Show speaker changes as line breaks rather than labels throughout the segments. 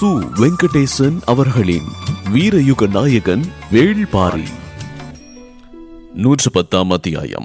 சு வெங்கடேசன் அவர்களின் வீரயுக நாயகன் வேள்பாரி நூற்று பத்தாம் அத்தியாயம்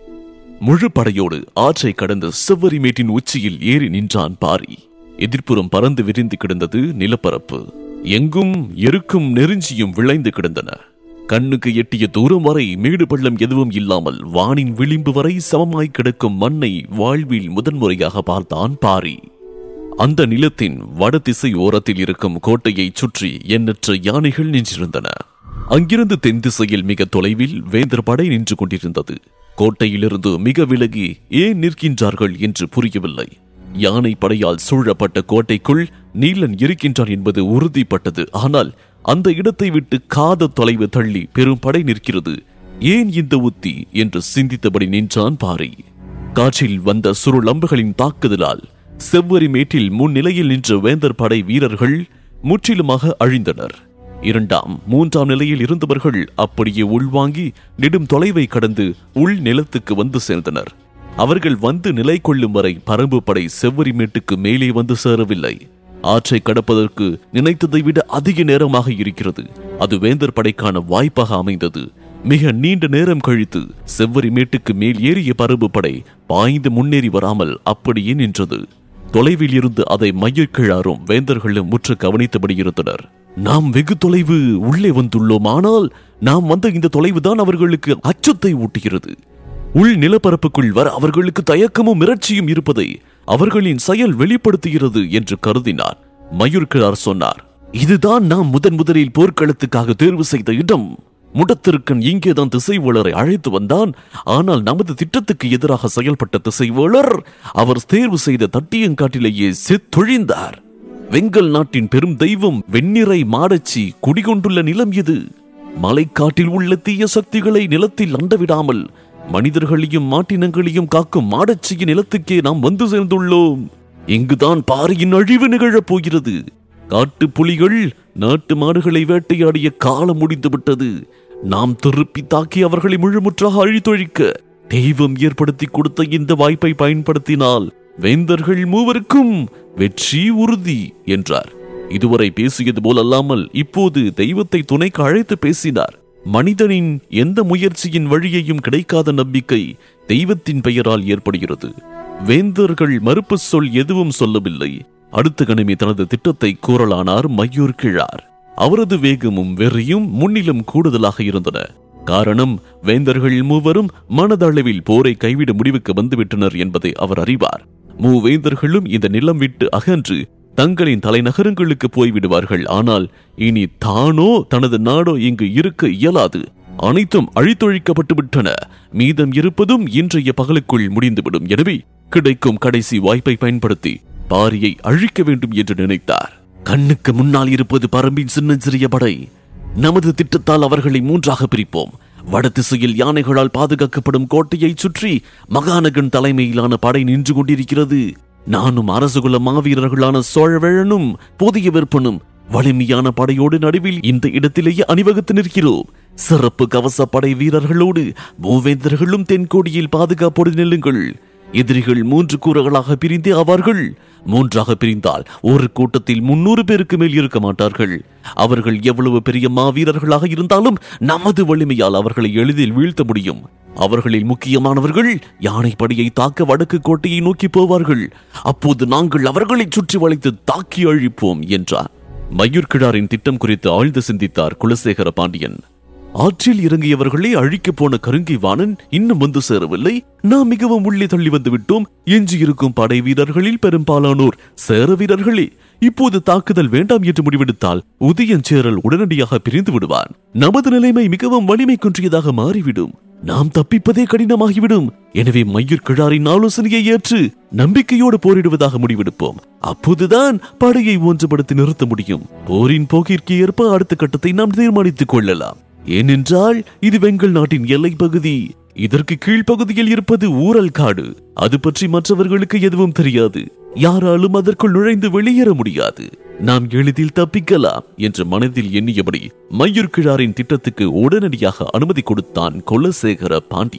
முழு படையோடு ஆற்றை கடந்து செவ்வரி மேட்டின் உச்சியில் ஏறி நின்றான் பாரி எதிர்ப்புறம் பறந்து விரிந்து கிடந்தது நிலப்பரப்பு எங்கும் எருக்கும் நெருஞ்சியும் விளைந்து கிடந்தன கண்ணுக்கு எட்டிய தூரம் வரை மேடு பள்ளம் எதுவும் இல்லாமல் வானின் விளிம்பு வரை சமமாய் கிடக்கும் மண்ணை வாழ்வில் முதன்முறையாக பார்த்தான் பாரி அந்த நிலத்தின் வடதிசை ஓரத்தில் இருக்கும் கோட்டையைச் சுற்றி எண்ணற்ற யானைகள் நின்றிருந்தன அங்கிருந்து தென் திசையில் மிக தொலைவில் வேந்தர் படை நின்று கொண்டிருந்தது கோட்டையிலிருந்து மிக விலகி ஏன் நிற்கின்றார்கள் என்று புரியவில்லை யானை படையால் சூழப்பட்ட கோட்டைக்குள் நீலன் இருக்கின்றான் என்பது உறுதிப்பட்டது ஆனால் அந்த இடத்தை விட்டு காத தொலைவு தள்ளி பெரும் படை நிற்கிறது ஏன் இந்த உத்தி என்று சிந்தித்தபடி நின்றான் பாரி காற்றில் வந்த சுருளம்புகளின் தாக்குதலால் செவ்வரி மேட்டில் முன்னிலையில் நின்ற வேந்தர் படை வீரர்கள் முற்றிலுமாக அழிந்தனர் இரண்டாம் மூன்றாம் நிலையில் இருந்தவர்கள் அப்படியே உள்வாங்கி நெடும் தொலைவை கடந்து உள் நிலத்துக்கு வந்து சேர்ந்தனர் அவர்கள் வந்து நிலை கொள்ளும் வரை பரம்பு படை செவ்வரி மேட்டுக்கு மேலே வந்து சேரவில்லை ஆற்றை கடப்பதற்கு நினைத்ததை விட அதிக நேரமாக இருக்கிறது அது வேந்தர் படைக்கான வாய்ப்பாக அமைந்தது மிக நீண்ட நேரம் கழித்து செவ்வரி மேட்டுக்கு மேல் ஏறிய பரம்பு படை பாய்ந்து முன்னேறி வராமல் அப்படியே நின்றது தொலைவில் இருந்து அதை மையக்கிழாரும் வேந்தர்களும் முற்று கவனித்தபடி இருந்தனர் நாம் வெகு தொலைவு உள்ளே வந்துள்ளோம் ஆனால் நாம் வந்த இந்த தொலைவுதான் அவர்களுக்கு அச்சத்தை ஊட்டுகிறது உள் நிலப்பரப்புக்குள் வர அவர்களுக்கு தயக்கமும் மிரட்சியும் இருப்பதை அவர்களின் செயல் வெளிப்படுத்துகிறது என்று கருதினார் மயூர்கிழார் சொன்னார் இதுதான் நாம் முதன் முதலில் போர்க்களத்துக்காக தேர்வு செய்த இடம் முடத்திருக்கன் இங்கேதான் திசைவேளரை அழைத்து வந்தான் ஆனால் நமது திட்டத்துக்கு எதிராக செயல்பட்ட திசைவேளர் அவர் தேர்வு செய்த தட்டியங்காட்டிலேயே செத்தொழிந்தார் வெங்கல் நாட்டின் பெரும் தெய்வம் வெண்ணிறை மாடச்சி குடிகொண்டுள்ள நிலம் இது மலைக்காட்டில் உள்ள தீய சக்திகளை நிலத்தில் அண்டவிடாமல் மனிதர்களையும் மாட்டினங்களையும் காக்கும் மாடச்சியின் நிலத்துக்கே நாம் வந்து சேர்ந்துள்ளோம் இங்குதான் பாரியின் அழிவு நிகழப் போகிறது காட்டு புலிகள் நாட்டு மாடுகளை வேட்டையாடிய காலம் முடிந்து விட்டது நாம் திருப்பி தாக்கி அவர்களை முழுமுற்றாக அழித்தொழிக்க தெய்வம் ஏற்படுத்தி கொடுத்த இந்த வாய்ப்பை பயன்படுத்தினால் வேந்தர்கள் மூவருக்கும் வெற்றி உறுதி என்றார் இதுவரை பேசியது போல் அல்லாமல் இப்போது தெய்வத்தை துணைக்கு அழைத்து பேசினார் மனிதனின் எந்த முயற்சியின் வழியையும் கிடைக்காத நம்பிக்கை தெய்வத்தின் பெயரால் ஏற்படுகிறது வேந்தர்கள் மறுப்பு சொல் எதுவும் சொல்லவில்லை அடுத்த கணமே தனது திட்டத்தை கூறலானார் மயூர் கிழார் அவரது வேகமும் வெறியும் முன்னிலும் கூடுதலாக இருந்தன காரணம் வேந்தர்கள் மூவரும் மனதளவில் போரை கைவிட முடிவுக்கு வந்துவிட்டனர் என்பதை அவர் அறிவார் மூவேந்தர்களும் இந்த நிலம் விட்டு அகன்று தங்களின் தலைநகரங்களுக்கு போய்விடுவார்கள் ஆனால் இனி தானோ தனது நாடோ இங்கு இருக்க இயலாது அனைத்தும் அழித்தொழிக்கப்பட்டு விட்டன மீதம் இருப்பதும் இன்றைய பகலுக்குள் முடிந்துவிடும் எனவே கிடைக்கும் கடைசி வாய்ப்பை பயன்படுத்தி பாரியை அழிக்க வேண்டும் என்று நினைத்தார் கண்ணுக்கு முன்னால் இருப்பது பரம்பின் சின்னஞ்சிறிய படை நமது திட்டத்தால் அவர்களை மூன்றாக பிரிப்போம் வடதிசையில் யானைகளால் பாதுகாக்கப்படும் கோட்டையை சுற்றி மகாநகன் தலைமையிலான படை நின்று கொண்டிருக்கிறது நானும் அரசுகுல மாவீரர்களான சோழவேழனும் புதிய விற்பனும் வலிமையான படையோடு நடுவில் இந்த இடத்திலேயே அணிவகுத்து நிற்கிறோம் சிறப்பு கவச படை வீரர்களோடு மூவேந்தர்களும் தென்கோடியில் பாதுகாப்போடு நில்லுங்கள் எதிரிகள் மூன்று கூறுகளாக பிரிந்து ஆவார்கள் மூன்றாக பிரிந்தால் ஒரு கூட்டத்தில் முன்னூறு பேருக்கு மேல் இருக்க மாட்டார்கள் அவர்கள் எவ்வளவு பெரிய மாவீரர்களாக இருந்தாலும் நமது வலிமையால் அவர்களை எளிதில் வீழ்த்த முடியும் அவர்களில் முக்கியமானவர்கள் யானைப்படியை தாக்க வடக்கு கோட்டையை நோக்கி போவார்கள் அப்போது நாங்கள் அவர்களை சுற்றி வளைத்து தாக்கி அழிப்போம் என்றார் மயூர்கிழாரின் திட்டம் குறித்து ஆழ்ந்து சிந்தித்தார் குலசேகர பாண்டியன் ஆற்றில் இறங்கியவர்களே அழிக்கப் போன கருங்கை வாணன் இன்னும் வந்து சேரவில்லை நாம் மிகவும் உள்ளே தள்ளி வந்து விட்டோம் எஞ்சி இருக்கும் படை வீரர்களில் பெரும்பாலானோர் சேர வீரர்களே இப்போது தாக்குதல் வேண்டாம் என்று முடிவெடுத்தால் உதயஞ்சேரல் உடனடியாக பிரிந்து விடுவான் நமது நிலைமை மிகவும் வலிமை குன்றியதாக மாறிவிடும் நாம் தப்பிப்பதே கடினமாகிவிடும் எனவே மயூர் கிழாரின் ஆலோசனையை ஏற்று நம்பிக்கையோடு போரிடுவதாக முடிவெடுப்போம் அப்போதுதான் படையை ஒன்றுபடுத்தி நிறுத்த முடியும் போரின் போக்கிற்கு ஏற்ப அடுத்த கட்டத்தை நாம் தீர்மானித்துக் கொள்ளலாம் ஏனென்றால் இது வெங்கல் நாட்டின் எல்லை பகுதி இதற்கு கீழ்ப்பகுதியில் இருப்பது ஊரல் காடு அது பற்றி மற்றவர்களுக்கு எதுவும் தெரியாது யாராலும் அதற்குள் நுழைந்து வெளியேற முடியாது நாம் எளிதில் தப்பிக்கலாம் என்று மனதில் எண்ணியபடி மயூர் கிழாரின் திட்டத்துக்கு உடனடியாக அனுமதி கொடுத்தான் கொலசேகர பாண்டியன்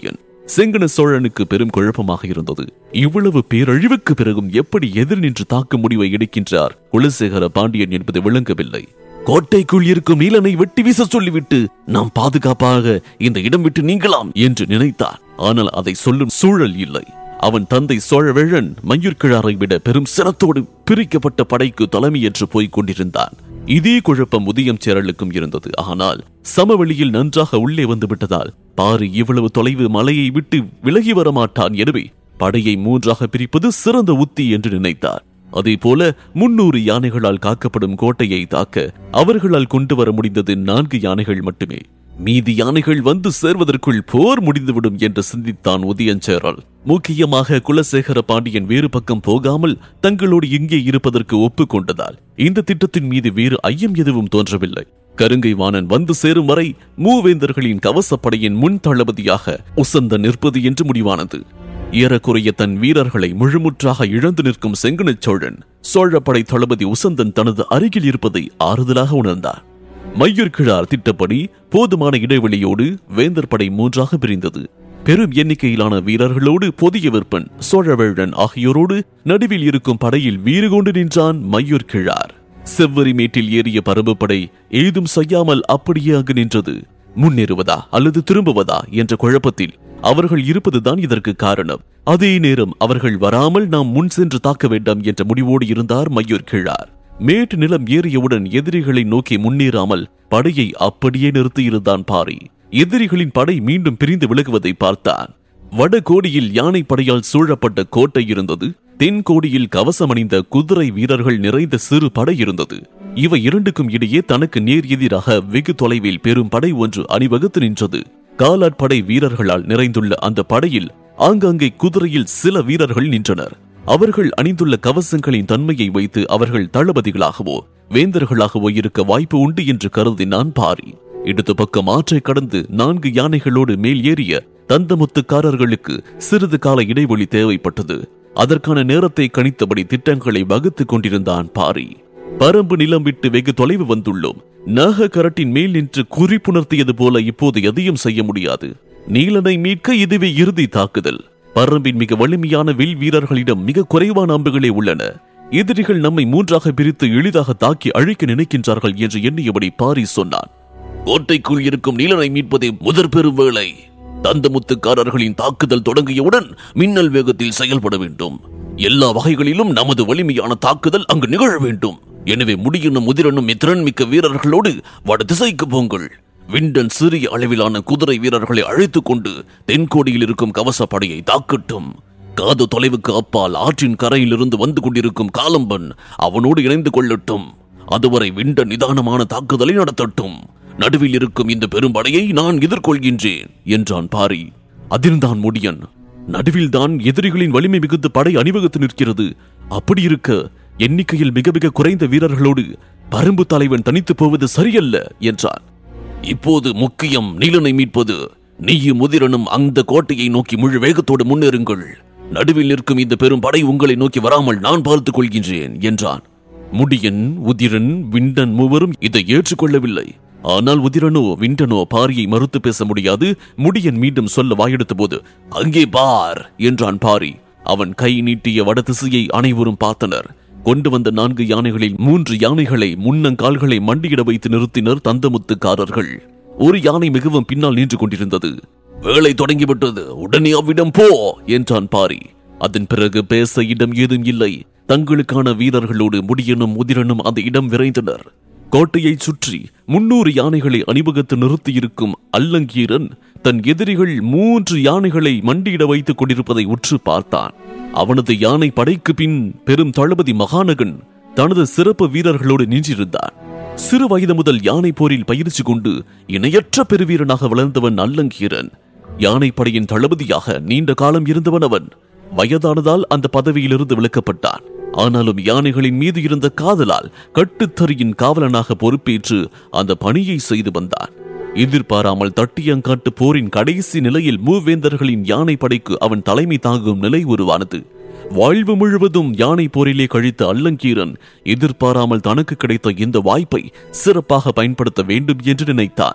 செங்கன சோழனுக்கு பெரும் குழப்பமாக இருந்தது இவ்வளவு பேரழிவுக்கு பிறகும் எப்படி எதிர் நின்று தாக்கும் முடிவை எடுக்கின்றார் குலசேகர பாண்டியன் என்பது விளங்கவில்லை கோட்டைக்குள் இருக்கும் நீலனை வெட்டி வீச சொல்லிவிட்டு நாம் பாதுகாப்பாக இந்த இடம் விட்டு நீங்கலாம் என்று நினைத்தார் ஆனால் அதை சொல்லும் சூழல் இல்லை அவன் தந்தை சோழவேழன் மயூர்கிழாரை விட பெரும் சிரத்தோடு பிரிக்கப்பட்ட படைக்கு தலைமையேற்று போய்க் கொண்டிருந்தான் இதே குழப்பம் உதயம் சேரலுக்கும் இருந்தது ஆனால் சமவெளியில் நன்றாக உள்ளே வந்து விட்டதால் பாரு இவ்வளவு தொலைவு மலையை விட்டு விலகி வர மாட்டான் எனவே படையை மூன்றாக பிரிப்பது சிறந்த உத்தி என்று நினைத்தார் அதே போல முன்னூறு யானைகளால் காக்கப்படும் கோட்டையை தாக்க அவர்களால் கொண்டு வர முடிந்தது நான்கு யானைகள் மட்டுமே மீதி யானைகள் வந்து சேர்வதற்குள் போர் முடிந்துவிடும் என்று சிந்தித்தான் உதயஞ்சேரல் முக்கியமாக குலசேகர பாண்டியன் வேறு பக்கம் போகாமல் தங்களோடு இங்கே இருப்பதற்கு ஒப்புக்கொண்டதால் இந்த திட்டத்தின் மீது வேறு ஐயம் எதுவும் தோன்றவில்லை கருங்கை வாணன் வந்து சேரும் வரை மூவேந்தர்களின் கவசப்படையின் முன் தளபதியாக உசந்த நிற்பது என்று முடிவானது ஏறக்குறைய தன் வீரர்களை முழுமுற்றாக இழந்து நிற்கும் செங்கனச் சோழன் சோழப்படை தளபதி உசந்தன் தனது அருகில் இருப்பதை ஆறுதலாக உணர்ந்தார் மையூர்கிழார் திட்டப்படி போதுமான இடைவெளியோடு வேந்தர் படை மூன்றாக பிரிந்தது பெரும் எண்ணிக்கையிலான வீரர்களோடு பொதிய விற்பன் சோழவேழன் ஆகியோரோடு நடுவில் இருக்கும் படையில் வீறு கொண்டு நின்றான் மையூர்கிழார் செவ்வரி மேட்டில் ஏறிய பரம்பு படை ஏதும் செய்யாமல் அப்படியே அங்கு நின்றது முன்னேறுவதா அல்லது திரும்புவதா என்ற குழப்பத்தில் அவர்கள் இருப்பதுதான் இதற்கு காரணம் அதே நேரம் அவர்கள் வராமல் நாம் முன் சென்று தாக்க வேண்டாம் என்ற முடிவோடு இருந்தார் மையூர் கிழார் மேட்டு நிலம் ஏறியவுடன் எதிரிகளை நோக்கி முன்னேறாமல் படையை அப்படியே நிறுத்தியிருந்தான் பாரி எதிரிகளின் படை மீண்டும் பிரிந்து விலகுவதை பார்த்தான் வடகோடியில் யானை படையால் சூழப்பட்ட கோட்டை இருந்தது தென்கோடியில் கவசம் அணிந்த குதிரை வீரர்கள் நிறைந்த சிறு படை இருந்தது இவை இரண்டுக்கும் இடையே தனக்கு நேர் எதிராக வெகு தொலைவில் பெரும் படை ஒன்று அணிவகுத்து நின்றது காலாட்படை வீரர்களால் நிறைந்துள்ள அந்த படையில் ஆங்காங்கே குதிரையில் சில வீரர்கள் நின்றனர் அவர்கள் அணிந்துள்ள கவசங்களின் தன்மையை வைத்து அவர்கள் தளபதிகளாகவோ வேந்தர்களாகவோ இருக்க வாய்ப்பு உண்டு என்று கருதினான் பாரி இடது பக்கம் ஆற்றை கடந்து நான்கு யானைகளோடு மேல் ஏறிய தந்தமுத்துக்காரர்களுக்கு சிறிது கால இடைவெளி தேவைப்பட்டது அதற்கான நேரத்தை கணித்தபடி திட்டங்களை வகுத்துக் கொண்டிருந்தான் பாரி பரம்பு நிலம் விட்டு வெகு தொலைவு வந்துள்ளோம் நாக கரட்டின் மேல் நின்று குறிப்புணர்த்தியது போல இப்போது எதையும் செய்ய முடியாது நீலனை மீட்க இதுவே இறுதி தாக்குதல் பரம்பின் மிக வலிமையான வில் வீரர்களிடம் மிக குறைவான அம்புகளே உள்ளன எதிரிகள் நம்மை மூன்றாக பிரித்து எளிதாக தாக்கி அழிக்க நினைக்கின்றார்கள் என்று எண்ணியபடி பாரி சொன்னான் கோட்டைக்குள் இருக்கும் நீலனை மீட்பதே முதற் பெரும் வேலை தந்தமுத்துக்காரர்களின் தாக்குதல் தொடங்கியவுடன் மின்னல் வேகத்தில் செயல்பட வேண்டும் எல்லா வகைகளிலும் நமது வலிமையான தாக்குதல் அங்கு நிகழ வேண்டும் எனவே முடியனும் முதிரனும் திறன் மிக்க வீரர்களோடு வட திசைக்கு போங்கள் விண்டன் சிறிய அளவிலான குதிரை வீரர்களை அழைத்துக் கொண்டு தென்கோடியில் இருக்கும் கவச படையை தாக்கட்டும் காது தொலைவுக்கு அப்பால் ஆற்றின் கரையிலிருந்து வந்து கொண்டிருக்கும் காலம்பன் அவனோடு இணைந்து கொள்ளட்டும் அதுவரை விண்ட நிதானமான தாக்குதலை நடத்தட்டும் நடுவில் இருக்கும் இந்த பெரும்படையை நான் எதிர்கொள்கின்றேன் என்றான் பாரி அதிர்ந்தான் முடியன் நடுவில்தான் எதிரிகளின் வலிமை மிகுந்த படை அணிவகுத்து நிற்கிறது அப்படி இருக்க எண்ணிக்கையில் மிக மிக குறைந்த வீரர்களோடு பரும்பு தலைவன் தனித்து போவது சரியல்ல என்றான் இப்போது முக்கியம் நீலனை மீட்பது நீயும் முதிரனும் அந்த கோட்டையை நோக்கி முழு வேகத்தோடு முன்னேறுங்கள் நடுவில் நிற்கும் இந்த பெரும் படை உங்களை நோக்கி வராமல் நான் பார்த்துக் கொள்கின்றேன் என்றான் முடியன் உதிரன் விண்டன் மூவரும் இதை ஏற்றுக்கொள்ளவில்லை ஆனால் உதிரனோ விண்டனோ பாரியை மறுத்து பேச முடியாது முடியன் மீண்டும் சொல்ல வாயெடுத்த போது அங்கே பார் என்றான் பாரி அவன் கை நீட்டிய வடதிசையை அனைவரும் பார்த்தனர் கொண்டு வந்த நான்கு யானைகளில் மூன்று யானைகளை முன்னங்கால்களை மண்டியிட வைத்து நிறுத்தினர் தந்தமுத்துக்காரர்கள் ஒரு யானை மிகவும் பின்னால் நின்று கொண்டிருந்தது வேலை தொடங்கிவிட்டது உடனே அவ்விடம் போ என்றான் பாரி அதன் பிறகு பேச இடம் ஏதும் இல்லை தங்களுக்கான வீரர்களோடு முடியனும் முதிரனும் அந்த இடம் விரைந்தனர் கோட்டையை சுற்றி முன்னூறு யானைகளை அணிவகுத்து நிறுத்தியிருக்கும் அல்லங்கீரன் தன் எதிரிகள் மூன்று யானைகளை மண்டியிட வைத்துக் கொண்டிருப்பதை உற்று பார்த்தான் அவனது யானை படைக்கு பின் பெரும் தளபதி மகாநகன் தனது சிறப்பு வீரர்களோடு நின்றிருந்தான் சிறு வயது முதல் யானை போரில் பயிற்சி கொண்டு இணையற்ற பெருவீரனாக வளர்ந்தவன் அல்லங்கீரன் யானை படையின் தளபதியாக நீண்ட காலம் இருந்தவன் அவன் வயதானதால் அந்த பதவியிலிருந்து விலக்கப்பட்டான் ஆனாலும் யானைகளின் மீது இருந்த காதலால் கட்டுத்தறியின் காவலனாக பொறுப்பேற்று அந்த பணியை செய்து வந்தான் எதிர்பாராமல் தட்டியங்காட்டு போரின் கடைசி நிலையில் மூவேந்தர்களின் யானை படைக்கு அவன் தலைமை தாங்கும் நிலை உருவானது வாழ்வு முழுவதும் யானை போரிலே கழித்த அல்லங்கீரன் எதிர்பாராமல் தனக்கு கிடைத்த இந்த வாய்ப்பை சிறப்பாக பயன்படுத்த வேண்டும் என்று நினைத்தான்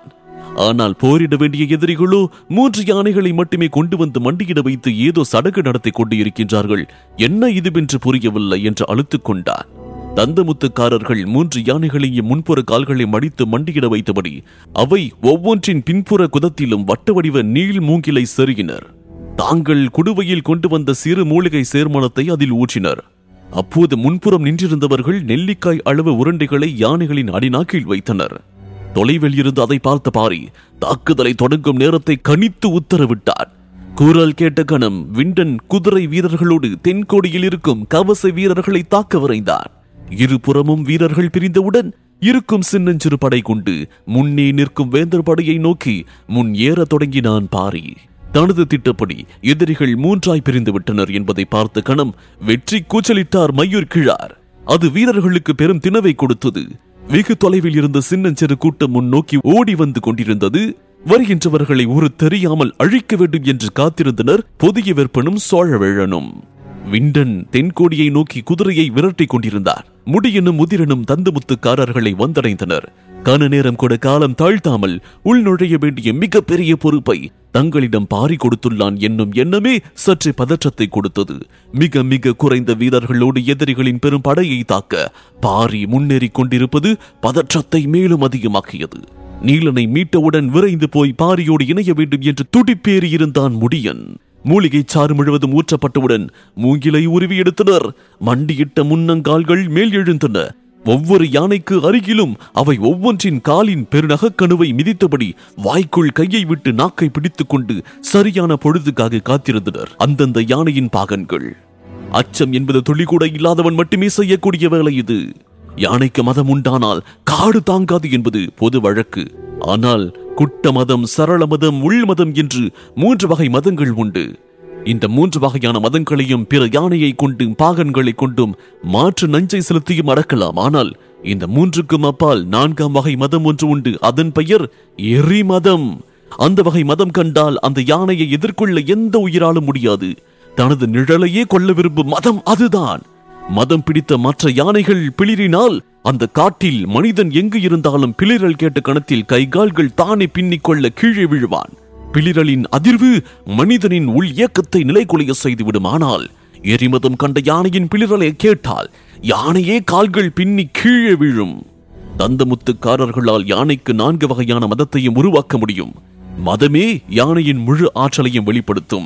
ஆனால் போரிட வேண்டிய எதிரிகளோ மூன்று யானைகளை மட்டுமே கொண்டு வந்து மண்டியிட வைத்து ஏதோ சடங்கு நடத்தி கொண்டு இருக்கின்றார்கள் என்ன இதுவென்று புரியவில்லை என்று அழுத்துக் கொண்டான் தந்தமுத்துக்காரர்கள் மூன்று யானைகளையும் முன்புற கால்களை மடித்து மண்டியிட வைத்தபடி அவை ஒவ்வொன்றின் பின்புற குதத்திலும் வட்ட வடிவ நீள் மூங்கிலை செருகினர் தாங்கள் குடுவையில் கொண்டு வந்த சிறு மூலிகை சேர்மனத்தை அதில் ஊற்றினர் அப்போது முன்புறம் நின்றிருந்தவர்கள் நெல்லிக்காய் அளவு உருண்டைகளை யானைகளின் அடிநாக்கில் வைத்தனர் தொலைவில் இருந்து அதை பார்த்த பாரி தாக்குதலை தொடங்கும் நேரத்தை கணித்து உத்தரவிட்டார் குரல் கேட்ட கணம் விண்டன் குதிரை வீரர்களோடு தென்கோடியில் இருக்கும் கவச வீரர்களை தாக்க விரைந்தார் இருபுறமும் வீரர்கள் பிரிந்தவுடன் இருக்கும் சின்னஞ்சிறு படை கொண்டு முன்னே நிற்கும் வேந்தர் படையை நோக்கி முன் ஏறத் தொடங்கினான் பாரி தனது திட்டப்படி எதிரிகள் மூன்றாய் பிரிந்து விட்டனர் என்பதை பார்த்த கணம் வெற்றி கூச்சலிட்டார் மயூர் கிழார் அது வீரர்களுக்கு பெரும் திணவை கொடுத்தது வெகு தொலைவில் இருந்த சின்னஞ்சிறு கூட்டம் முன்னோக்கி ஓடி வந்து கொண்டிருந்தது வருகின்றவர்களை ஒரு தெரியாமல் அழிக்க வேண்டும் என்று காத்திருந்தனர் புதிய வெப்பனும் சோழவேழனும் விண்டன் தென்கோடியை நோக்கி குதிரையை விரட்டிக் கொண்டிருந்தார் முடியனும் முதிரனும் தந்துமுத்துக்காரர்களை வந்தடைந்தனர் கன நேரம் கூட காலம் தாழ்த்தாமல் உள்நுழைய வேண்டிய மிகப்பெரிய பொறுப்பை தங்களிடம் பாரி கொடுத்துள்ளான் என்னும் எண்ணமே சற்று பதற்றத்தை கொடுத்தது மிக மிக குறைந்த வீரர்களோடு எதிரிகளின் பெரும் படையை தாக்க பாரி முன்னேறிக் கொண்டிருப்பது பதற்றத்தை மேலும் அதிகமாக்கியது நீலனை மீட்டவுடன் விரைந்து போய் பாரியோடு இணைய வேண்டும் என்று துடிப்பேறி இருந்தான் முடியன் மூலிகை சாறு முழுவதும் ஊற்றப்பட்டவுடன் மூங்கிலை உருவி எடுத்தனர் மண்டியிட்ட முன்னங்கால்கள் மேல் எழுந்தன ஒவ்வொரு யானைக்கு அருகிலும் அவை ஒவ்வொன்றின் காலின் பெருநகக்கணுவை மிதித்தபடி வாய்க்குள் கையை விட்டு நாக்கை பிடித்துக் கொண்டு சரியான பொழுதுக்காக காத்திருந்தனர் அந்தந்த யானையின் பாகன்கள் அச்சம் என்பது துளி கூட இல்லாதவன் மட்டுமே செய்யக்கூடிய வேலை இது யானைக்கு மதம் உண்டானால் காடு தாங்காது என்பது பொது வழக்கு ஆனால் குட்ட மதம் சரள மதம் உள் மதம் என்று மூன்று வகை மதங்கள் உண்டு இந்த மூன்று வகையான மதங்களையும் பிற யானையை கொண்டும் பாகன்களை கொண்டும் மாற்று நஞ்சை செலுத்தியும் அடக்கலாம் ஆனால் இந்த மூன்றுக்கும் அப்பால் நான்காம் வகை மதம் ஒன்று உண்டு அதன் பெயர் எரி மதம் அந்த வகை மதம் கண்டால் அந்த யானையை எதிர்கொள்ள எந்த உயிராலும் முடியாது தனது நிழலையே கொள்ள விரும்பும் மதம் அதுதான் மதம் பிடித்த மற்ற யானைகள் பிளிரினால் அந்த காட்டில் மனிதன் எங்கு இருந்தாலும் பிளிரல் கேட்ட கணத்தில் கைகால்கள் தானே பின்னிக் கொள்ள கீழே விழுவான் பிளிரலின் அதிர்வு மனிதனின் உள் இயக்கத்தை நிலைகுலைய செய்துவிடும் ஆனால் எரிமதம் கண்ட யானையின் பிளிரலை கேட்டால் யானையே கால்கள் பின்னி கீழே விழும் தந்தமுத்துக்காரர்களால் யானைக்கு நான்கு வகையான மதத்தையும் உருவாக்க முடியும் மதமே யானையின் முழு ஆற்றலையும் வெளிப்படுத்தும்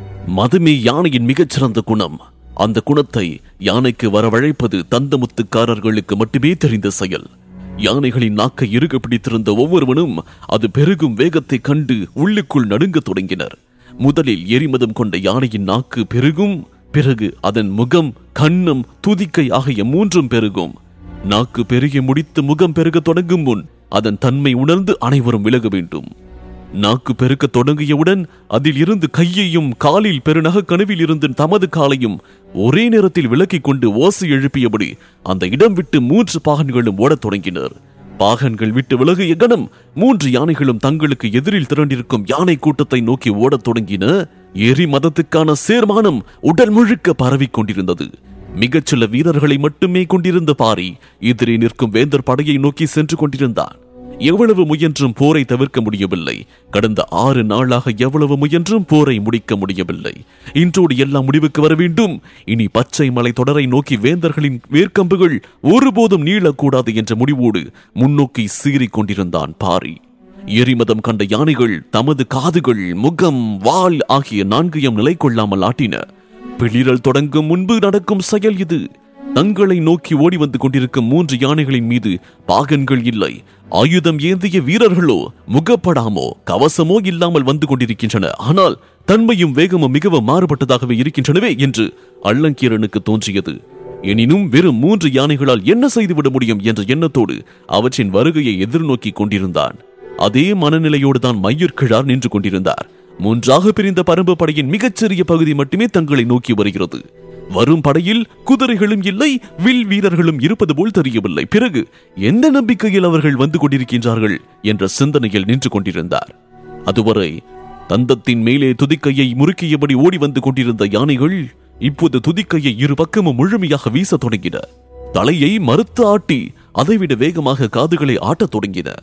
மதமே யானையின் மிகச்சிறந்த குணம் அந்த குணத்தை யானைக்கு வரவழைப்பது தந்தமுத்துக்காரர்களுக்கு மட்டுமே தெரிந்த செயல் யானைகளின் நாக்கை இறுக பிடித்திருந்த ஒவ்வொருவனும் அது பெருகும் வேகத்தை கண்டு உள்ளுக்குள் நடுங்கத் தொடங்கினர் முதலில் எரிமதம் கொண்ட யானையின் நாக்கு பெருகும் பிறகு அதன் முகம் கண்ணம் துதிக்கை ஆகிய மூன்றும் பெருகும் நாக்கு பெருகி முடித்து முகம் பெருக தொடங்கும் முன் அதன் தன்மை உணர்ந்து அனைவரும் விலக வேண்டும் நாக்கு பெருக்க தொடங்கியவுடன் அதில் இருந்து கையையும் காலில் பெருநக கனவில் இருந்து தமது காலையும் ஒரே நேரத்தில் விலக்கிக் கொண்டு ஓசை எழுப்பியபடி அந்த இடம் விட்டு மூன்று பாகன்களும் ஓடத் தொடங்கினர் பாகன்கள் விட்டு விலகிய கணம் மூன்று யானைகளும் தங்களுக்கு எதிரில் திரண்டிருக்கும் யானை கூட்டத்தை நோக்கி ஓடத் தொடங்கின எரி மதத்துக்கான சேர்மானம் உடல் முழுக்க பரவிக் கொண்டிருந்தது மிகச் சில வீரர்களை மட்டுமே கொண்டிருந்த பாரி எதிரே நிற்கும் வேந்தர் படையை நோக்கி சென்று கொண்டிருந்தான் எவ்வளவு முயன்றும் போரை தவிர்க்க முடியவில்லை கடந்த ஆறு நாளாக எவ்வளவு முயன்றும் போரை முடிக்க முடியவில்லை இன்றோடு எல்லாம் முடிவுக்கு வர வேண்டும் இனி பச்சை மலை தொடரை நோக்கி வேந்தர்களின் வேர்க்கம்புகள் ஒருபோதும் நீளக்கூடாது என்ற முடிவோடு முன்னோக்கி சீறிக் கொண்டிருந்தான் பாரி எரிமதம் கண்ட யானைகள் தமது காதுகள் முகம் வால் ஆகிய நான்கையும் நிலை கொள்ளாமல் ஆட்டின பிளிரல் தொடங்கும் முன்பு நடக்கும் செயல் இது தங்களை நோக்கி ஓடி வந்து கொண்டிருக்கும் மூன்று யானைகளின் மீது பாகன்கள் இல்லை ஆயுதம் ஏந்திய வீரர்களோ முகப்படாமோ கவசமோ இல்லாமல் வந்து கொண்டிருக்கின்றன ஆனால் தன்மையும் வேகமும் மிகவும் மாறுபட்டதாகவே இருக்கின்றனவே என்று அள்ளங்கீரனுக்கு தோன்றியது எனினும் வெறும் மூன்று யானைகளால் என்ன செய்துவிட முடியும் என்ற எண்ணத்தோடு அவற்றின் வருகையை எதிர்நோக்கி கொண்டிருந்தான் அதே மனநிலையோடு தான் மயூர் கிழார் நின்று கொண்டிருந்தார் மூன்றாக பிரிந்த பரம்பு படையின் மிகச்சிறிய பகுதி மட்டுமே தங்களை நோக்கி வருகிறது வரும் படையில் குதிரைகளும் இல்லை வில் வீரர்களும் இருப்பது போல் தெரியவில்லை பிறகு எந்த நம்பிக்கையில் அவர்கள் வந்து கொண்டிருக்கின்றார்கள் என்ற சிந்தனையில் நின்று கொண்டிருந்தார் அதுவரை தந்தத்தின் மேலே துதிக்கையை முறுக்கியபடி ஓடி வந்து கொண்டிருந்த யானைகள் இப்போது துதிக்கையை இரு பக்கமும் முழுமையாக வீசத் தொடங்கின தலையை மறுத்து ஆட்டி அதைவிட வேகமாக காதுகளை ஆட்டத் தொடங்கின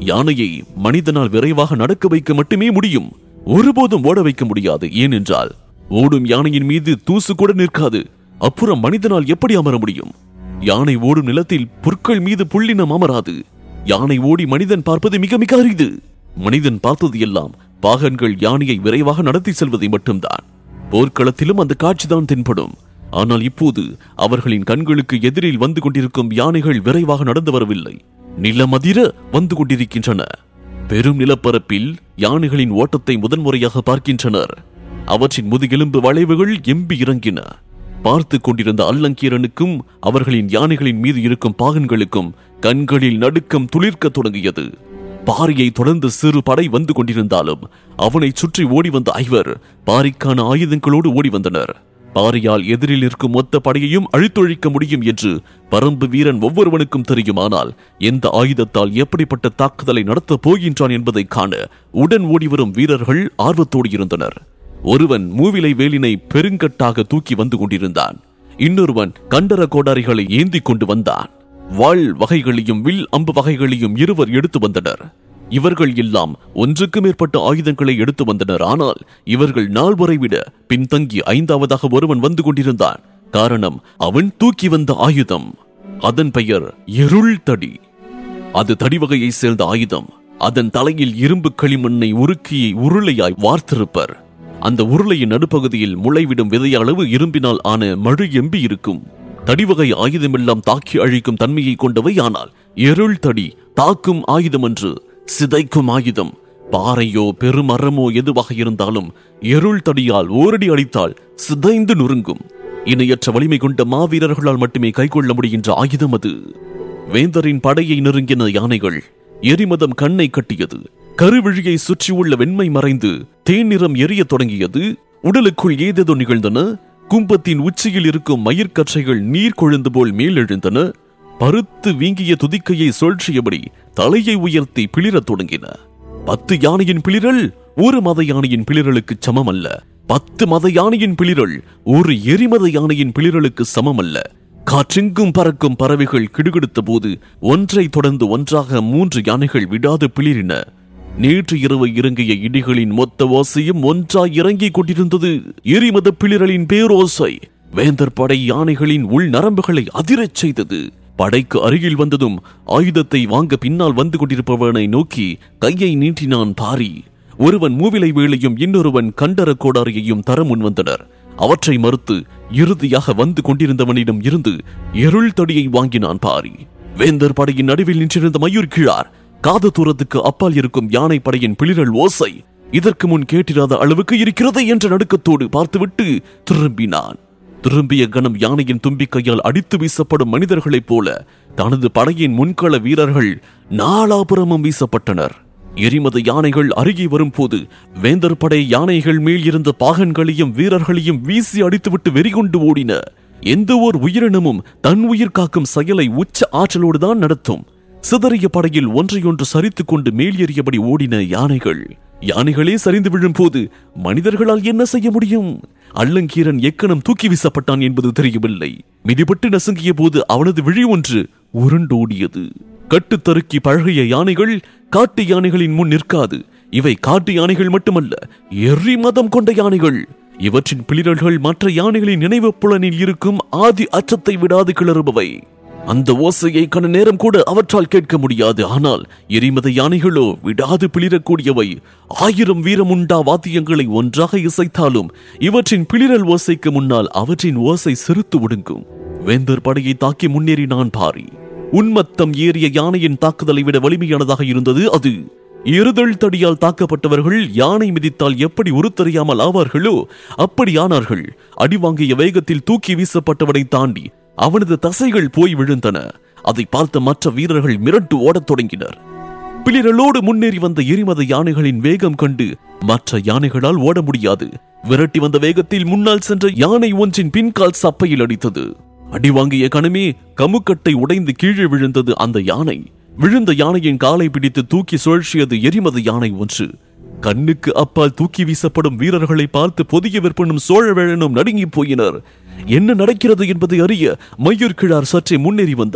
யானையை மனிதனால் விரைவாக நடக்க வைக்க மட்டுமே முடியும் ஒருபோதும் ஓட வைக்க முடியாது ஏனென்றால் ஓடும் யானையின் மீது தூசு கூட நிற்காது அப்புறம் மனிதனால் எப்படி அமர முடியும் யானை ஓடும் நிலத்தில் புற்கள் மீது புள்ளினம் அமராது யானை ஓடி மனிதன் பார்ப்பது மிக மிக அரிது மனிதன் பார்த்தது எல்லாம் பாகன்கள் யானையை விரைவாக நடத்தி செல்வதை மட்டும்தான் போர்க்களத்திலும் அந்த காட்சிதான் தென்படும் ஆனால் இப்போது அவர்களின் கண்களுக்கு எதிரில் வந்து கொண்டிருக்கும் யானைகள் விரைவாக நடந்து வரவில்லை நிலமதிர வந்து கொண்டிருக்கின்றன பெரும் நிலப்பரப்பில் யானைகளின் ஓட்டத்தை முதன்முறையாக பார்க்கின்றனர் அவற்றின் முதுகெலும்பு வளைவுகள் எம்பி இறங்கின பார்த்து கொண்டிருந்த அல்லங்கீரனுக்கும் அவர்களின் யானைகளின் மீது இருக்கும் பாகன்களுக்கும் கண்களில் நடுக்கம் துளிர்க்கத் தொடங்கியது பாரியை தொடர்ந்து சிறு படை வந்து கொண்டிருந்தாலும் அவனை சுற்றி ஓடி வந்த ஐவர் பாரிக்கான ஆயுதங்களோடு ஓடி வந்தனர் பாரியால் எதிரில் இருக்கும் மொத்த படையையும் அழித்தொழிக்க முடியும் என்று பரம்பு வீரன் ஒவ்வொருவனுக்கும் தெரியுமானால் எந்த ஆயுதத்தால் எப்படிப்பட்ட தாக்குதலை நடத்தப் போகின்றான் என்பதை காண உடன் ஓடி வரும் வீரர்கள் ஆர்வத்தோடு இருந்தனர் ஒருவன் மூவிலை வேலினை பெருங்கட்டாக தூக்கி வந்து கொண்டிருந்தான் இன்னொருவன் கண்டர கோடாரிகளை ஏந்தி கொண்டு வந்தான் வாள் வகைகளையும் வில் அம்பு வகைகளையும் இருவர் எடுத்து வந்தனர் இவர்கள் எல்லாம் ஒன்றுக்கு மேற்பட்ட ஆயுதங்களை எடுத்து வந்தனர் ஆனால் இவர்கள் நால்வரை விட பின்தங்கி ஐந்தாவதாக ஒருவன் வந்து கொண்டிருந்தான் காரணம் அவன் தூக்கி வந்த ஆயுதம் அதன் பெயர் இருள் தடி அது தடிவகையை சேர்ந்த ஆயுதம் அதன் தலையில் இரும்பு களிமண்ணை உருக்கி உருளையாய் வார்த்திருப்பர் அந்த உருளையின் நடுப்பகுதியில் முளைவிடும் விதை அளவு இரும்பினால் ஆன மழு எம்பி இருக்கும் தடிவகை ஆயுதமெல்லாம் தாக்கி அழிக்கும் தன்மையை கொண்டவை ஆனால் இருள் தடி தாக்கும் ஆயுதம் என்று சிதைக்கும் ஆயுதம் பாறையோ பெருமரமோ எதுவாக இருந்தாலும் இருள் தடியால் ஓரடி அடித்தால் சிதைந்து நொறுங்கும் இணையற்ற வலிமை கொண்ட மாவீரர்களால் மட்டுமே கைக்கொள்ள முடிகின்ற ஆயுதம் அது வேந்தரின் படையை நெருங்கின யானைகள் எரிமதம் கண்ணை கட்டியது கருவிழியை சுற்றியுள்ள வெண்மை மறைந்து தேனிறம் எரியத் தொடங்கியது உடலுக்குள் ஏதேதோ நிகழ்ந்தன கும்பத்தின் உச்சியில் இருக்கும் மயிர்கற்றைகள் நீர் கொழுந்து போல் மேலெழுந்தன பருத்து வீங்கிய துதிக்கையை சுழற்றியபடி தலையை உயர்த்தி பிளிரத் தொடங்கின பத்து யானையின் பிளிரல் ஒரு மத யானையின் பிளிரலுக்கு சமம் அல்ல பத்து மத யானையின் பிளிரல் ஒரு எரிமத யானையின் பிளிரலுக்கு சமம் அல்ல காற்றெங்கும் பறக்கும் பறவைகள் கிடுகிடுத்த போது ஒன்றை தொடர்ந்து ஒன்றாக மூன்று யானைகள் விடாது பிளிரின நேற்று இரவு இறங்கிய இடிகளின் மொத்த ஓசையும் ஒன்றாய் இறங்கிக் கொண்டிருந்தது எரிமத பிளிரலின் பேரோசை வேந்தர் படை யானைகளின் உள் நரம்புகளை அதிரச் செய்தது படைக்கு அருகில் வந்ததும் ஆயுதத்தை வாங்க பின்னால் வந்து கொண்டிருப்பவனை நோக்கி கையை நீட்டினான் பாரி ஒருவன் மூவிலை வேளையும் இன்னொருவன் கண்டர கோடாரியையும் தர முன் வந்தனர் அவற்றை மறுத்து இறுதியாக வந்து கொண்டிருந்தவனிடம் இருந்து இருள் தடியை வாங்கினான் பாரி வேந்தர் படையின் நடுவில் நின்றிருந்த மயூர் கிழார் காது தூரத்துக்கு அப்பால் இருக்கும் யானை படையின் பிளிரல் ஓசை இதற்கு முன் கேட்டிராத அளவுக்கு இருக்கிறது என்ற நடுக்கத்தோடு பார்த்துவிட்டு திரும்பினான் திரும்பிய கணம் யானையின் தும்பிக்கையால் அடித்து வீசப்படும் மனிதர்களைப் போல தனது படையின் முன்கள வீரர்கள் நாலாபுரமும் வீசப்பட்டனர் எரிமத யானைகள் அருகே வரும்போது வேந்தர் படை யானைகள் மேல் இருந்த பாகன்களையும் வீரர்களையும் வீசி அடித்துவிட்டு வெறிகொண்டு ஓடின எந்த ஓர் உயிரினமும் தன் உயிர் காக்கும் செயலை உச்ச ஆற்றலோடு தான் நடத்தும் சிதறிய படையில் ஒன்றையொன்று சரித்துக் கொண்டு மேல் ஏறியபடி ஓடின யானைகள் யானைகளே சரிந்து விழும்போது மனிதர்களால் என்ன செய்ய முடியும் அல்லங்கீரன் எக்கணம் தூக்கி வீசப்பட்டான் என்பது தெரியவில்லை மிதிபட்டு நசுங்கிய போது அவனது விழி ஒன்று உருண்டோடியது கட்டுத்தருக்கி பழகிய யானைகள் காட்டு யானைகளின் முன் நிற்காது இவை காட்டு யானைகள் மட்டுமல்ல எரி மதம் கொண்ட யானைகள் இவற்றின் பிளிரல்கள் மற்ற யானைகளின் நினைவு புலனில் இருக்கும் ஆதி அச்சத்தை விடாது கிளறுபவை அந்த ஓசையை கண நேரம் கூட அவற்றால் கேட்க முடியாது ஆனால் எரிமத யானைகளோ விடாது பிளிரக்கூடியவை ஆயிரம் வீரமுண்டா வாத்தியங்களை ஒன்றாக இசைத்தாலும் இவற்றின் பிளிரல் ஓசைக்கு முன்னால் அவற்றின் ஓசை சிறுத்து ஒடுங்கும் வேந்தர் படையை தாக்கி முன்னேறினான் பாரி உன்மத்தம் ஏறிய யானையின் தாக்குதலை விட வலிமையானதாக இருந்தது அது எருதல் தடியால் தாக்கப்பட்டவர்கள் யானை மிதித்தால் எப்படி உருத்தறியாமல் ஆவார்களோ அப்படி ஆனார்கள் அடி வாங்கிய வேகத்தில் தூக்கி வீசப்பட்டவனை தாண்டி அவனது தசைகள் போய் விழுந்தன அதை பார்த்த மற்ற வீரர்கள் மிரண்டு ஓடத் தொடங்கினர் பிளிரலோடு முன்னேறி வந்த எரிமத யானைகளின் வேகம் கண்டு மற்ற யானைகளால் ஓட முடியாது விரட்டி வந்த வேகத்தில் முன்னால் சென்ற யானை ஒன்றின் பின்கால் சப்பையில் அடித்தது அடி வாங்கிய கணமே கமுக்கட்டை உடைந்து கீழே விழுந்தது அந்த யானை விழுந்த யானையின் காலை பிடித்து தூக்கி சுழற்சியது எரிமத யானை ஒன்று கண்ணுக்கு அப்பால் தூக்கி வீசப்படும் வீரர்களை பார்த்து பொதிய விற்பனும் சோழவேழனும் நடுங்கி போயினர் என்ன நடக்கிறது என்பதை அறிய மயூர் கிழார் சற்றே முன்னேறி வந்தார்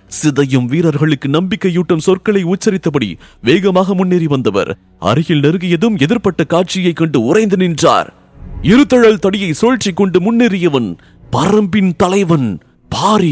சிதையும் வீரர்களுக்கு நம்பிக்கையூட்டும் சொற்களை உச்சரித்தபடி வேகமாக முன்னேறி வந்தவர் அருகில் நெருங்கியதும் எதிர்ப்பட்ட காட்சியைக் கண்டு உறைந்து நின்றார் இருத்தழல் தடியை சுழற்சி கொண்டு முன்னேறியவன் பரம்பின் தலைவன் பாரி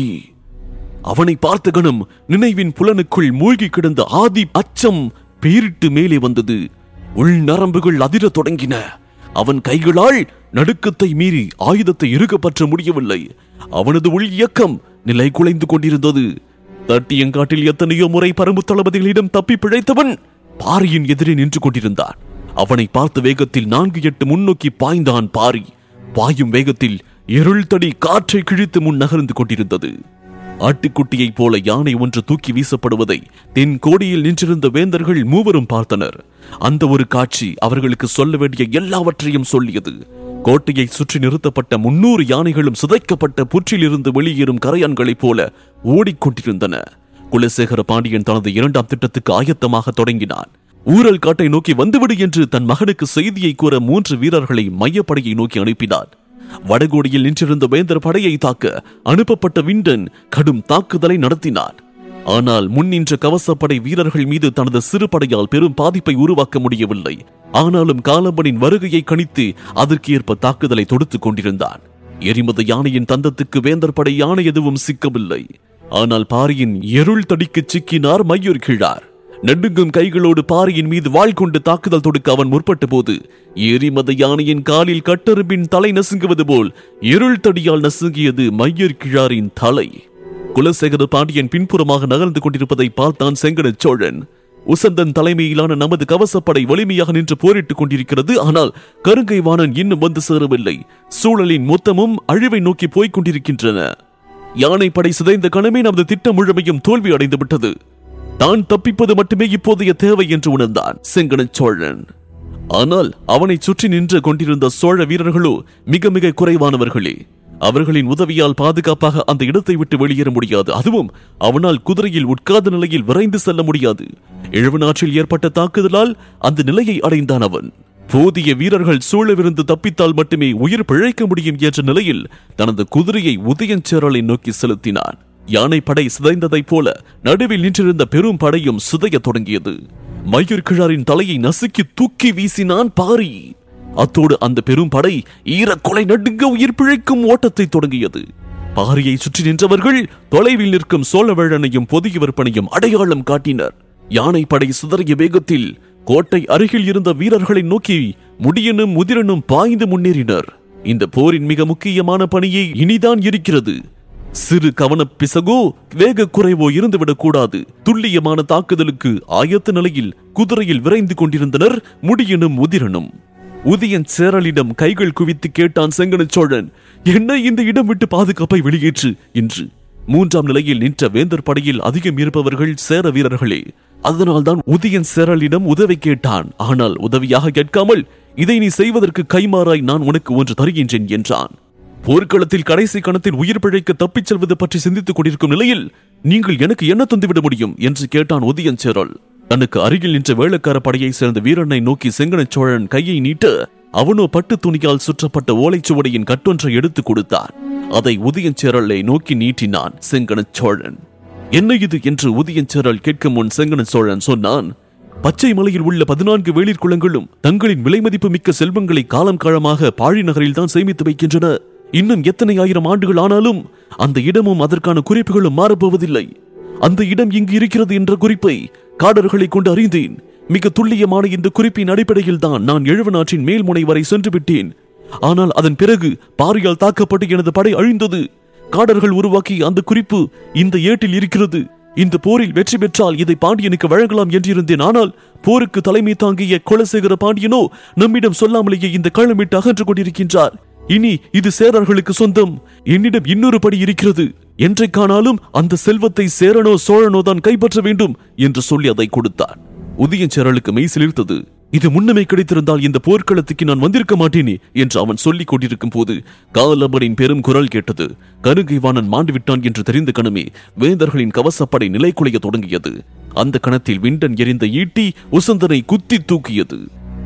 அவனை பார்த்த கணம் நினைவின் புலனுக்குள் மூழ்கி கிடந்த ஆதி அச்சம் பேரிட்டு மேலே வந்தது உள் நரம்புகள் அதிரத் தொடங்கின அவன் கைகளால் நடுக்கத்தை மீறி ஆயுதத்தை இறுக பற்ற முடியவில்லை அவனது உள் இயக்கம் நிலை குலைந்து கொண்டிருந்தது தட்டியங்காட்டில் எத்தனையோ முறை பரம்பு தளபதிகளிடம் தப்பி பிழைத்தவன் பாரியின் எதிரே நின்று கொண்டிருந்தான் அவனை பார்த்த வேகத்தில் நான்கு எட்டு முன்னோக்கி பாய்ந்தான் பாரி பாயும் வேகத்தில் இருள் தடி காற்றை கிழித்து முன் நகர்ந்து கொண்டிருந்தது ஆட்டுக்குட்டியைப் போல யானை ஒன்று தூக்கி வீசப்படுவதை தென் கோடியில் நின்றிருந்த வேந்தர்கள் மூவரும் பார்த்தனர் அந்த ஒரு காட்சி அவர்களுக்கு சொல்ல வேண்டிய எல்லாவற்றையும் சொல்லியது கோட்டையை சுற்றி நிறுத்தப்பட்ட முன்னூறு யானைகளும் சிதைக்கப்பட்ட புற்றிலிருந்து வெளியேறும் கரையான்களைப் போல ஓடிக்கொண்டிருந்தன குலசேகர பாண்டியன் தனது இரண்டாம் திட்டத்துக்கு ஆயத்தமாக தொடங்கினான் ஊரல் காட்டை நோக்கி வந்துவிடு என்று தன் மகனுக்கு செய்தியை கூற மூன்று வீரர்களை மையப்படையை நோக்கி அனுப்பினார் வடகோடியில் நின்றிருந்த வேந்தர் படையை தாக்க அனுப்பப்பட்ட விண்டன் கடும் தாக்குதலை நடத்தினார் ஆனால் முன் நின்ற கவசப்படை வீரர்கள் மீது தனது சிறு படையால் பெரும் பாதிப்பை உருவாக்க முடியவில்லை ஆனாலும் காலம்பனின் வருகையை கணித்து அதற்கு ஏற்ப தாக்குதலை தொடுத்துக் கொண்டிருந்தான் எரிமத யானையின் தந்தத்துக்கு வேந்தர் படை யானை எதுவும் சிக்கவில்லை ஆனால் பாரியின் எருள் தடிக்கு சிக்கினார் மையூர் கிழார் நடுங்கும் கைகளோடு பாறையின் மீது வாள் கொண்டு தாக்குதல் தொடுக்க அவன் முற்பட்ட போது எரிமத யானையின் காலில் கட்டெரும்பின் தலை நசுங்குவது போல் இருள் தடியால் நசுங்கியது மையர் கிழாரின் தலை குலசேகர பாண்டியன் பின்புறமாக நகர்ந்து கொண்டிருப்பதை பார்த்தான் செங்கன சோழன் உசந்தன் தலைமையிலான நமது கவசப்படை வலிமையாக நின்று போரிட்டுக் கொண்டிருக்கிறது ஆனால் கருங்கை வாணன் இன்னும் வந்து சேரவில்லை சூழலின் மொத்தமும் அழிவை நோக்கி போய்க் கொண்டிருக்கின்றன யானை படை சிதைந்த கணமே நமது திட்டம் முழுமையும் தோல்வி அடைந்து விட்டது தான் தப்பிப்பது மட்டுமே இப்போதைய தேவை என்று உணர்ந்தான் செங்கன சோழன் ஆனால் அவனை சுற்றி நின்று கொண்டிருந்த சோழ வீரர்களோ மிக மிக குறைவானவர்களே அவர்களின் உதவியால் பாதுகாப்பாக அந்த இடத்தை விட்டு வெளியேற முடியாது அதுவும் அவனால் குதிரையில் உட்கார்ந்த நிலையில் விரைந்து செல்ல முடியாது இழவனாற்றில் ஏற்பட்ட தாக்குதலால் அந்த நிலையை அடைந்தான் அவன் போதிய வீரர்கள் சூழவிருந்து தப்பித்தால் மட்டுமே உயிர் பிழைக்க முடியும் என்ற நிலையில் தனது குதிரையை உதயஞ்சேரலை நோக்கி செலுத்தினான் யானை படை சிதைந்ததைப் போல நடுவில் நின்றிருந்த பெரும் படையும் சிதையத் தொடங்கியது மயூர் கிழாரின் தலையை நசுக்கி தூக்கி வீசினான் பாரி அத்தோடு அந்த பெரும் படை ஈரக்கொலை நடுங்க உயிர் பிழைக்கும் ஓட்டத்தை தொடங்கியது பாரியை சுற்றி நின்றவர்கள் தொலைவில் நிற்கும் சோழவேழனையும் பொதிய விற்பனையும் அடையாளம் காட்டினர் யானை படை சிதறிய வேகத்தில் கோட்டை அருகில் இருந்த வீரர்களை நோக்கி முடியனும் முதிரனும் பாய்ந்து முன்னேறினர் இந்த போரின் மிக முக்கியமான பணியை இனிதான் இருக்கிறது சிறு கவனப் பிசகோ வேக குறைவோ இருந்துவிடக் கூடாது துல்லியமான தாக்குதலுக்கு ஆயத்த நிலையில் குதிரையில் விரைந்து கொண்டிருந்தனர் முடியனும் உதிரனும் உதயன் சேரலிடம் கைகள் குவித்து கேட்டான் செங்கன சோழன் என்ன இந்த இடம் விட்டு பாதுகாப்பை வெளியேற்று என்று மூன்றாம் நிலையில் நின்ற வேந்தர் படையில் அதிகம் இருப்பவர்கள் சேர வீரர்களே அதனால்தான் உதயன் சேரலிடம் உதவி கேட்டான் ஆனால் உதவியாக கேட்காமல் இதை நீ செய்வதற்கு கைமாறாய் நான் உனக்கு ஒன்று தருகின்றேன் என்றான் போர்க்களத்தில் கடைசி கணத்தில் உயிர் பிழைக்க தப்பிச் செல்வது பற்றி சிந்தித்துக் கொண்டிருக்கும் நிலையில் நீங்கள் எனக்கு என்ன தந்துவிட முடியும் என்று கேட்டான் உதயன் சேரல் தனக்கு அருகில் நின்ற வேளக்கார படையைச் சேர்ந்த வீரனை நோக்கி செங்கன சோழன் கையை நீட்ட அவனோ பட்டு துணியால் சுற்றப்பட்ட ஓலைச்சுவடியின் கட்டொன்றை எடுத்துக் கொடுத்தான் அதை உதயஞ்சேரலை நோக்கி நீட்டினான் செங்கன சோழன் என்ன இது என்று உதயஞ்சேரல் கேட்கும் முன் செங்கன சோழன் சொன்னான் பச்சை மலையில் உள்ள பதினான்கு வேளிர் குளங்களும் தங்களின் விலைமதிப்பு மிக்க செல்வங்களை காலம் காலமாக பாழி நகரில் தான் சேமித்து வைக்கின்றன இன்னும் எத்தனை ஆயிரம் ஆண்டுகள் ஆனாலும் அந்த இடமும் அதற்கான குறிப்புகளும் மாறப்போவதில்லை அந்த இடம் இங்கு இருக்கிறது என்ற குறிப்பை காடர்களை கொண்டு அறிந்தேன் மிக துல்லியமான இந்த குறிப்பின் அடிப்படையில் தான் நான் எழுவனாற்றின் மேல்முனை வரை சென்று விட்டேன் ஆனால் அதன் பிறகு பாரியால் தாக்கப்பட்டு எனது படை அழிந்தது காடர்கள் உருவாக்கிய அந்த குறிப்பு இந்த ஏட்டில் இருக்கிறது இந்த போரில் வெற்றி பெற்றால் இதை பாண்டியனுக்கு வழங்கலாம் என்றிருந்தேன் ஆனால் போருக்கு தலைமை தாங்கிய குலசேகர பாண்டியனோ நம்மிடம் சொல்லாமலேயே இந்த களமிட்டு அகன்று கொண்டிருக்கின்றார் இனி இது சேரர்களுக்கு சொந்தம் என்னிடம் இன்னொரு படி இருக்கிறது என்றைக்கானாலும் அந்த செல்வத்தை சேரனோ சோழனோ தான் கைப்பற்ற வேண்டும் என்று சொல்லி அதை கொடுத்தான் உதயன் சேரலுக்கு மெய் சிலிர்த்தது இது முன்னமே கிடைத்திருந்தால் இந்த போர்க்களத்துக்கு நான் வந்திருக்க மாட்டேனே என்று அவன் சொல்லிக் கொண்டிருக்கும் போது காலம்பரின் பெரும் குரல் கேட்டது கருங்கை வாணன் மாண்டு விட்டான் என்று தெரிந்த கணமே வேந்தர்களின் கவசப்படை நிலைக்குலைய தொடங்கியது அந்த கணத்தில் விண்டன் எரிந்த ஈட்டி உசந்தனை குத்தி தூக்கியது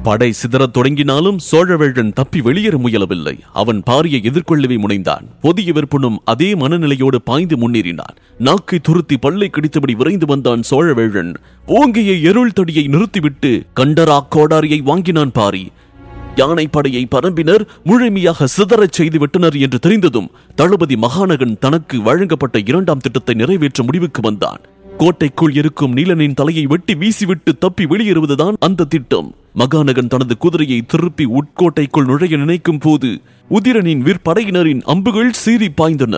படை சிதறத் தொடங்கினாலும் சோழவேழன் தப்பி வெளியேற முயலவில்லை அவன் பாரியை எதிர்கொள்ளவே முனைந்தான் பொதிய விற்பனும் அதே மனநிலையோடு பாய்ந்து முன்னேறினான் நாக்கை துருத்தி பல்லை கடித்தபடி விரைந்து வந்தான் சோழவேழன் ஓங்கிய எருள் தடியை நிறுத்திவிட்டு கண்டரா கோடாரியை வாங்கினான் பாரி யானை படையை பரம்பினர் முழுமையாக சிதறச் செய்து விட்டனர் என்று தெரிந்ததும் தளபதி மகாநகன் தனக்கு வழங்கப்பட்ட இரண்டாம் திட்டத்தை நிறைவேற்ற முடிவுக்கு வந்தான் கோட்டைக்குள் இருக்கும் நீலனின் தலையை வெட்டி வீசிவிட்டு தப்பி வெளியேறுவதுதான் அந்த திட்டம் மகாநகன் தனது குதிரையை திருப்பி உட்கோட்டைக்குள் நுழைய நினைக்கும் போது உதிரனின் விற்படையினரின் அம்புகள் சீறி பாய்ந்தன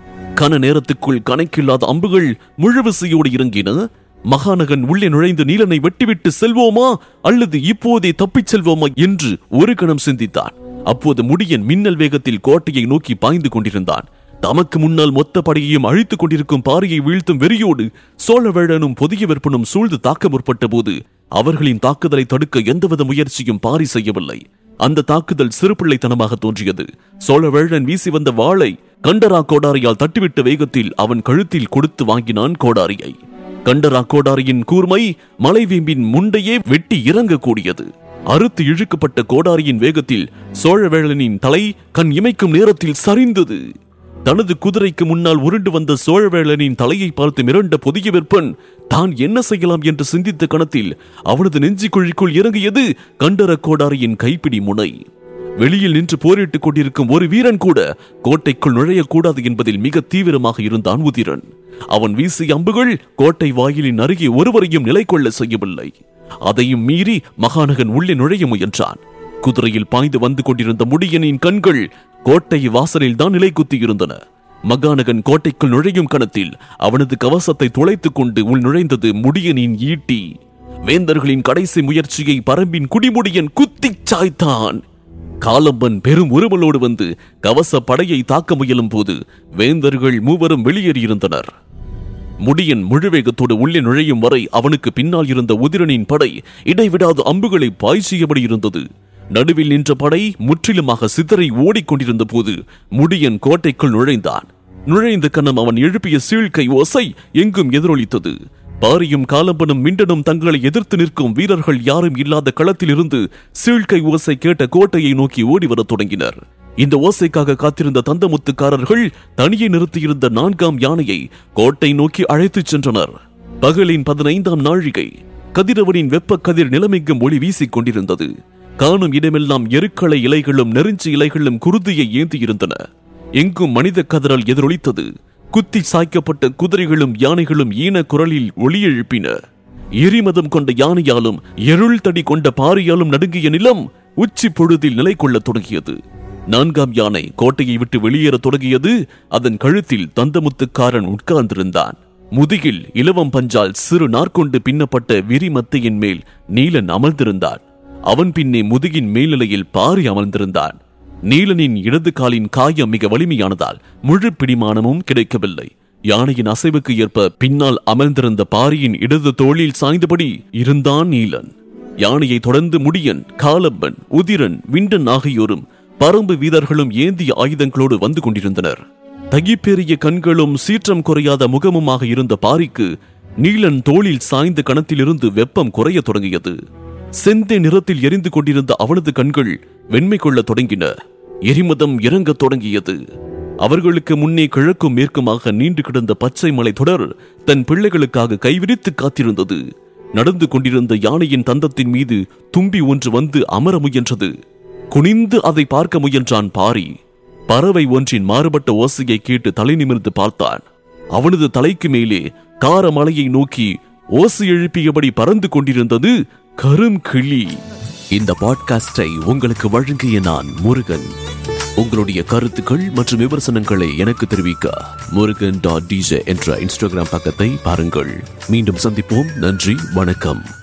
கன நேரத்துக்குள் கணக்கில்லாத அம்புகள் முழுவிசையோடு இறங்கின மகாநகன் உள்ளே நுழைந்து நீலனை வெட்டிவிட்டு செல்வோமா அல்லது இப்போதே தப்பிச் செல்வோமா என்று ஒரு கணம் சிந்தித்தான் அப்போது முடியன் மின்னல் வேகத்தில் கோட்டையை நோக்கி பாய்ந்து கொண்டிருந்தான் தமக்கு முன்னால் மொத்த படையையும் அழித்துக் கொண்டிருக்கும் பாறையை வீழ்த்தும் வெறியோடு சோழவேழனும் புதிய விற்பனும் சூழ்ந்து தாக்க முற்பட்ட போது அவர்களின் தாக்குதலை தடுக்க எந்தவித முயற்சியும் பாரி செய்யவில்லை அந்த தாக்குதல் சிறுபிள்ளைத்தனமாக தோன்றியது சோழவேழன் வீசி வந்த வாளை கண்டரா கோடாரியால் தட்டிவிட்ட வேகத்தில் அவன் கழுத்தில் கொடுத்து வாங்கினான் கோடாரியை கண்டரா கோடாரியின் கூர்மை மலைவேம்பின் முண்டையே வெட்டி இறங்கக்கூடியது அறுத்து இழுக்கப்பட்ட கோடாரியின் வேகத்தில் சோழவேழனின் தலை கண் இமைக்கும் நேரத்தில் சரிந்தது தனது குதிரைக்கு முன்னால் உருண்டு வந்த சோழவேளனின் தலையை பார்த்து மிரண்ட புதிய விற்பன் தான் என்ன செய்யலாம் என்று சிந்தித்த கணத்தில் அவனது நெஞ்சுக்குழிக்குள் இறங்கியது கண்டர கோடாரியின் கைப்பிடி முனை வெளியில் நின்று போரிட்டுக் கொண்டிருக்கும் ஒரு வீரன் கூட கோட்டைக்குள் நுழையக்கூடாது என்பதில் மிக தீவிரமாக இருந்தான் உதிரன் அவன் வீசிய அம்புகள் கோட்டை வாயிலின் அருகே ஒருவரையும் நிலை கொள்ள செய்யவில்லை அதையும் மீறி மகாநகன் உள்ளே நுழைய முயன்றான் குதிரையில் பாய்ந்து வந்து கொண்டிருந்த முடியனின் கண்கள் கோட்டை வாசலில் தான் நிலை குத்தியிருந்தன மகாநகன் கோட்டைக்குள் நுழையும் கணத்தில் அவனது கவசத்தை துளைத்துக் கொண்டு உள் நுழைந்தது முடியனின் ஈட்டி வேந்தர்களின் கடைசி முயற்சியை பரம்பின் குடிமுடியன் குத்திச் சாய்த்தான் காலம்பன் பெரும் உருவலோடு வந்து கவச படையை தாக்க முயலும் போது வேந்தர்கள் மூவரும் வெளியேறியிருந்தனர் முடியன் முழுவேகத்தோடு உள்ளே நுழையும் வரை அவனுக்கு பின்னால் இருந்த உதிரனின் படை இடைவிடாது அம்புகளை பாய்ச்சியபடி இருந்தது நடுவில் நின்ற படை முற்றிலுமாக சிதறி ஓடிக்கொண்டிருந்த போது முடியன் கோட்டைக்குள் நுழைந்தான் நுழைந்த கணம் அவன் எழுப்பிய சீழ்கை ஓசை எங்கும் எதிரொலித்தது பாரியும் காலம்பனும் மிண்டனும் தங்களை எதிர்த்து நிற்கும் வீரர்கள் யாரும் இல்லாத களத்திலிருந்து சீழ்கை ஓசை கேட்ட கோட்டையை நோக்கி ஓடி வரத் தொடங்கினர் இந்த ஓசைக்காக காத்திருந்த தந்தமுத்துக்காரர்கள் தனியே நிறுத்தியிருந்த நான்காம் யானையை கோட்டை நோக்கி அழைத்துச் சென்றனர் பகலின் பதினைந்தாம் நாழிகை கதிரவனின் வெப்ப கதிர் நிலைமைக்கும் ஒளி வீசிக் கொண்டிருந்தது காணும் இடமெல்லாம் எருக்களை இலைகளும் நெருஞ்சி இலைகளும் குருதியை ஏந்தியிருந்தன எங்கும் மனித கதறல் எதிரொலித்தது குத்தி சாய்க்கப்பட்ட குதிரைகளும் யானைகளும் ஈன குரலில் ஒளி எழுப்பின எரிமதம் கொண்ட யானையாலும் எருள் தடி கொண்ட பாரியாலும் நடுங்கிய நிலம் உச்சி பொழுதில் நிலை கொள்ளத் தொடங்கியது நான்காம் யானை கோட்டையை விட்டு வெளியேறத் தொடங்கியது அதன் கழுத்தில் தந்தமுத்துக்காரன் உட்கார்ந்திருந்தான் முதுகில் இலவம் பஞ்சால் சிறு நாற்கொண்டு பின்னப்பட்ட விரிமத்தையின் மேல் நீலன் அமர்ந்திருந்தான் அவன் பின்னே முதுகின் மேல்நிலையில் பாரி அமர்ந்திருந்தான் நீலனின் இடது காலின் காயம் மிக வலிமையானதால் முழு பிடிமானமும் கிடைக்கவில்லை யானையின் அசைவுக்கு ஏற்ப பின்னால் அமர்ந்திருந்த பாரியின் இடது தோளில் சாய்ந்தபடி இருந்தான் நீலன் யானையை தொடர்ந்து முடியன் காலம்பன் உதிரன் விண்டன் ஆகியோரும் பரம்பு வீரர்களும் ஏந்திய ஆயுதங்களோடு வந்து கொண்டிருந்தனர் தகிப்பேறிய கண்களும் சீற்றம் குறையாத முகமுமாக இருந்த பாரிக்கு நீலன் தோளில் சாய்ந்த கணத்திலிருந்து வெப்பம் குறையத் தொடங்கியது செந்தே நிறத்தில் எரிந்து கொண்டிருந்த அவனது கண்கள் வெண்மை கொள்ளத் தொடங்கின எரிமதம் இறங்கத் தொடங்கியது அவர்களுக்கு முன்னே கிழக்கும் மேற்குமாக நீண்டு கிடந்த பச்சை மலை தொடர் தன் பிள்ளைகளுக்காக கைவிரித்து காத்திருந்தது நடந்து கொண்டிருந்த யானையின் தந்தத்தின் மீது தும்பி ஒன்று வந்து அமர முயன்றது குனிந்து அதை பார்க்க முயன்றான் பாரி பறவை ஒன்றின் மாறுபட்ட ஓசையை கேட்டு தலை நிமிர்ந்து பார்த்தான் அவனது தலைக்கு மேலே காரமலையை நோக்கி ஓசை எழுப்பியபடி பறந்து கொண்டிருந்தது கரும் கிளி இந்த பாட்காஸ்டை உங்களுக்கு வழங்கிய நான் முருகன் உங்களுடைய கருத்துக்கள் மற்றும் விமர்சனங்களை எனக்கு தெரிவிக்க முருகன் டாட் டிஜே என்ற இன்ஸ்டாகிராம் பக்கத்தை பாருங்கள் மீண்டும் சந்திப்போம் நன்றி வணக்கம்